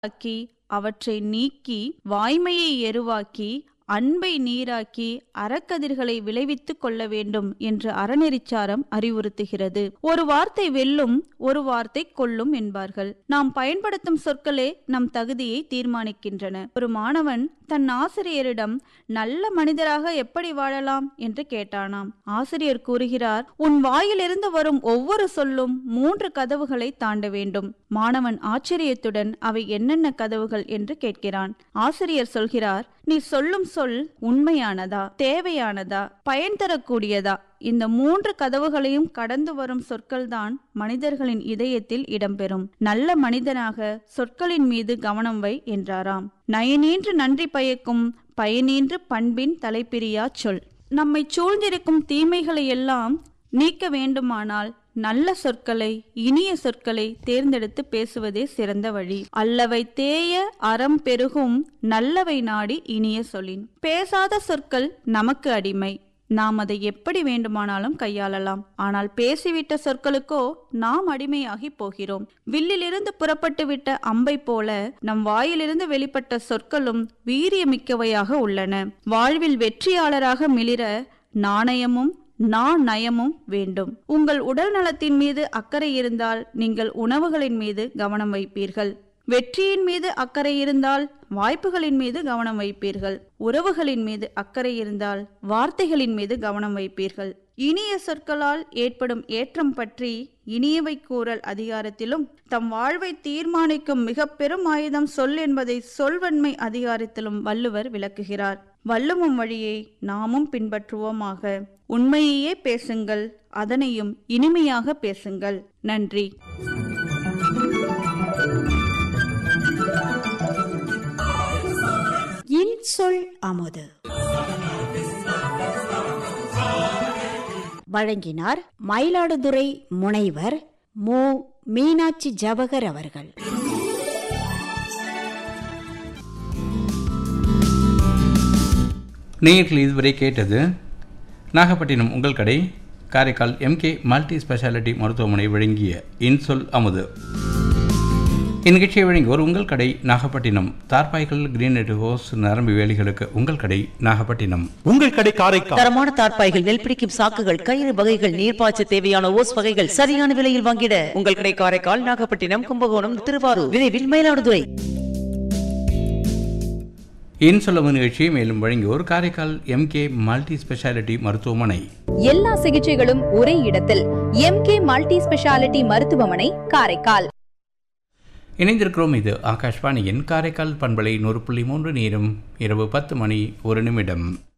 ஆக்கி அவற்றை நீக்கி வாய்மையை எருவாக்கி அன்பை நீராக்கி அறக்கதிர்களை விளைவித்துக் கொள்ள வேண்டும் என்று அறநெறிச்சாரம் அறிவுறுத்துகிறது ஒரு வார்த்தை வெல்லும் ஒரு வார்த்தை கொல்லும் என்பார்கள் நாம் பயன்படுத்தும் சொற்களே நம் தகுதியை தீர்மானிக்கின்றன ஒரு மாணவன் தன் ஆசிரியரிடம் நல்ல மனிதராக எப்படி வாழலாம் என்று கேட்டானாம் ஆசிரியர் கூறுகிறார் உன் வாயிலிருந்து வரும் ஒவ்வொரு சொல்லும் மூன்று கதவுகளை தாண்ட வேண்டும் மாணவன் ஆச்சரியத்துடன் அவை என்னென்ன கதவுகள் என்று கேட்கிறான் ஆசிரியர் சொல்கிறார் நீ சொல்லும் சொல் உண்மையானதா தேவையானதா பயன் தரக்கூடியதா இந்த மூன்று கதவுகளையும் கடந்து வரும் சொற்கள்தான் மனிதர்களின் இதயத்தில் இடம்பெறும் நல்ல மனிதனாக சொற்களின் மீது கவனம் வை என்றாராம் நயனீன்று நன்றி பயக்கும் பயனீன்று பண்பின் தலைப்பிரியா சொல் நம்மை சூழ்ந்திருக்கும் தீமைகளை எல்லாம் நீக்க வேண்டுமானால் நல்ல சொற்களை இனிய சொற்களை தேர்ந்தெடுத்து பேசுவதே சிறந்த வழி அல்லவை தேய அறம் பெருகும் நல்லவை நாடி இனிய சொல்லின் பேசாத சொற்கள் நமக்கு அடிமை நாம் அதை எப்படி வேண்டுமானாலும் கையாளலாம் ஆனால் பேசிவிட்ட சொற்களுக்கோ நாம் அடிமையாகி போகிறோம் வில்லிலிருந்து புறப்பட்டு விட்ட அம்பை போல நம் வாயிலிருந்து வெளிப்பட்ட சொற்களும் வீரியமிக்கவையாக உள்ளன வாழ்வில் வெற்றியாளராக மிளிர நாணயமும் நான் நயமும் வேண்டும் உங்கள் உடல் நலத்தின் மீது அக்கறை இருந்தால் நீங்கள் உணவுகளின் மீது கவனம் வைப்பீர்கள் வெற்றியின் மீது அக்கறை இருந்தால் வாய்ப்புகளின் மீது கவனம் வைப்பீர்கள் உறவுகளின் மீது அக்கறை இருந்தால் வார்த்தைகளின் மீது கவனம் வைப்பீர்கள் இனிய சொற்களால் ஏற்படும் ஏற்றம் பற்றி இனியவை கூறல் அதிகாரத்திலும் தம் வாழ்வை தீர்மானிக்கும் மிக பெரும் ஆயுதம் சொல் என்பதை சொல்வன்மை அதிகாரத்திலும் வள்ளுவர் விளக்குகிறார் வள்ளுவம் வழியை நாமும் பின்பற்றுவோமாக உண்மையையே பேசுங்கள் அதனையும் இனிமையாக பேசுங்கள் நன்றி இன்சொல் அமுது வழங்கினார் மயிலாடுதுறை முனைவர் மு மீனாட்சி ஜவகர் அவர்கள் நேயர்கள் இதுவரை கேட்டது நாகப்பட்டினம் உங்கள் கடை காரைக்கால் எம்கே மல்டி ஸ்பெஷாலிட்டி மருத்துவமனை வழங்கிய இன்சொல் அமுது இந்நிகழ்ச்சியை வழங்கியோர் உங்கள் கடை நாகப்பட்டினம் தார்பாய்கள் கிரீனரி ஹோஸ் நரம்பு வேலிகளுக்கு உங்கள் கடை நாகப்பட்டினம் உங்கள் கடை காரைக்கால் தரமான தார்ப்பாய்கள் நெல் பிடிக்கும் சாக்குகள் கயிறு வகைகள் நீர்ப்பாய்ச்ச தேவையான ஓஸ் வகைகள் சரியான விலையில் வாங்கிட உங்கள் கடை காரைக்கால் நாகப்பட்டினம் கும்பகோணம் திருவாரூர் விரைவில் மயிலாடுதுறை இன்சொல்லமு நிகழ்ச்சியை மேலும் வழங்கியோர் காரைக்கால் எம்கே மல்டி ஸ்பெஷாலிட்டி மருத்துவமனை எல்லா சிகிச்சைகளும் ஒரே இடத்தில் எம்கே மல்டி ஸ்பெஷாலிட்டி மருத்துவமனை காரைக்கால் இணைந்திருக்கிறோம் இது ஆகாஷ்வாணியின் காரைக்கால் பண்பலை நூறு புள்ளி மூன்று நேரம் இரவு பத்து மணி ஒரு நிமிடம்